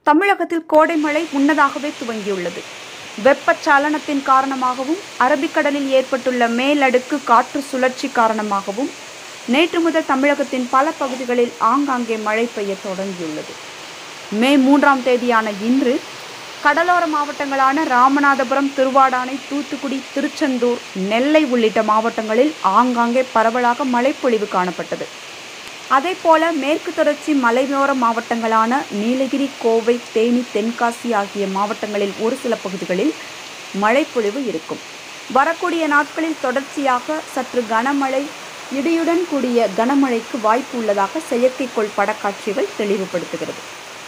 தமிழகத்தில் கோடை மழை முன்னதாகவே துவங்கியுள்ளது வெப்பச்சலனத்தின் காரணமாகவும் அரபிக்கடலில் ஏற்பட்டுள்ள மேலடுக்கு காற்று சுழற்சி காரணமாகவும் நேற்று முதல் தமிழகத்தின் பல பகுதிகளில் ஆங்காங்கே மழை பெய்ய தொடங்கியுள்ளது மே மூன்றாம் தேதியான இன்று கடலோர மாவட்டங்களான ராமநாதபுரம் திருவாடானை தூத்துக்குடி திருச்செந்தூர் நெல்லை உள்ளிட்ட மாவட்டங்களில் ஆங்காங்கே பரவலாக மழைப்பொழிவு காணப்பட்டது அதேபோல மேற்கு தொடர்ச்சி மலையோர மாவட்டங்களான நீலகிரி கோவை தேனி தென்காசி ஆகிய மாவட்டங்களில் ஒரு சில பகுதிகளில் மழைப்பொழிவு இருக்கும் வரக்கூடிய நாட்களில் தொடர்ச்சியாக சற்று கனமழை இடியுடன் கூடிய கனமழைக்கு வாய்ப்பு உள்ளதாக செயற்கைக்கோள் படக்காட்சிகள் தெளிவுபடுத்துகிறது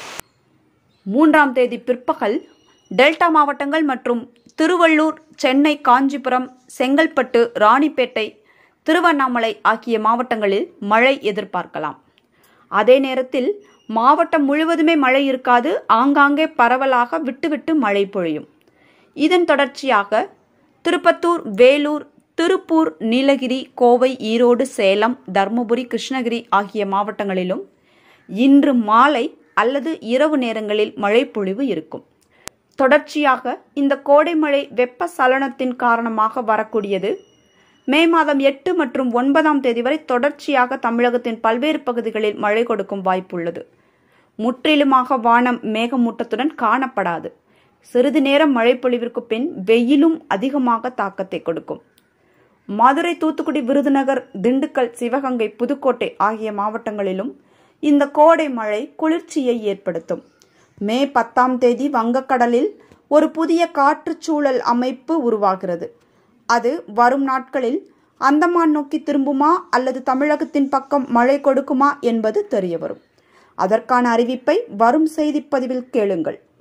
மூன்றாம் தேதி பிற்பகல் டெல்டா மாவட்டங்கள் மற்றும் திருவள்ளூர் சென்னை காஞ்சிபுரம் செங்கல்பட்டு ராணிப்பேட்டை திருவண்ணாமலை ஆகிய மாவட்டங்களில் மழை எதிர்பார்க்கலாம் அதே நேரத்தில் மாவட்டம் முழுவதுமே மழை இருக்காது ஆங்காங்கே பரவலாக விட்டுவிட்டு மழை பொழியும் இதன் தொடர்ச்சியாக திருப்பத்தூர் வேலூர் திருப்பூர் நீலகிரி கோவை ஈரோடு சேலம் தருமபுரி கிருஷ்ணகிரி ஆகிய மாவட்டங்களிலும் இன்று மாலை அல்லது இரவு நேரங்களில் மழைப்பொழிவு இருக்கும் தொடர்ச்சியாக இந்த கோடை மழை வெப்ப சலனத்தின் காரணமாக வரக்கூடியது மே மாதம் எட்டு மற்றும் ஒன்பதாம் தேதி வரை தொடர்ச்சியாக தமிழகத்தின் பல்வேறு பகுதிகளில் மழை கொடுக்கும் வாய்ப்புள்ளது முற்றிலுமாக வானம் மேகமூட்டத்துடன் காணப்படாது சிறிது நேரம் மழைப்பொழிவிற்கு பின் வெயிலும் அதிகமாக தாக்கத்தை கொடுக்கும் மதுரை தூத்துக்குடி விருதுநகர் திண்டுக்கல் சிவகங்கை புதுக்கோட்டை ஆகிய மாவட்டங்களிலும் இந்த கோடை மழை குளிர்ச்சியை ஏற்படுத்தும் மே பத்தாம் தேதி வங்கக்கடலில் ஒரு புதிய காற்றுச்சூழல் அமைப்பு உருவாகிறது அது வரும் நாட்களில் அந்தமான் நோக்கி திரும்புமா அல்லது தமிழகத்தின் பக்கம் மழை கொடுக்குமா என்பது தெரியவரும் அதற்கான அறிவிப்பை வரும் செய்திப்பதிவில் கேளுங்கள்